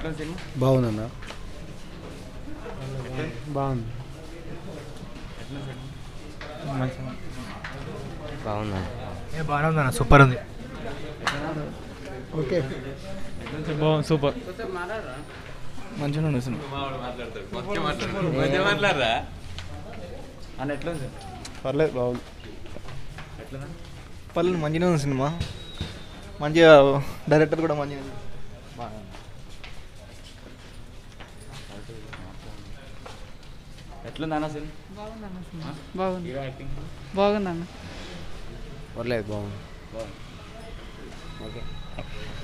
ఎట్లా సినిమా బాగుందన్న బాగుంది బాగుందా బాగానే ఉందన్న సూపర్ ఉంది ఓకే బాగుంది సూపర్ మంచిగా ఉంది సినిమా మాట్లాడరా అన్న ఎట్లా ఉంది పర్లేదు బాగుంది ఎట్లా పర్లేదు మంచిగా ఉంది సినిమా మంచిగా డైరెక్టర్ కూడా మంచిగా ఉంది ఎట్లుంది అన్న సినిమా బాగుంది హీరో యాక్టింగ్ బాగుందన్న పర్లేదు బాగుంది బాగుంది ఓకే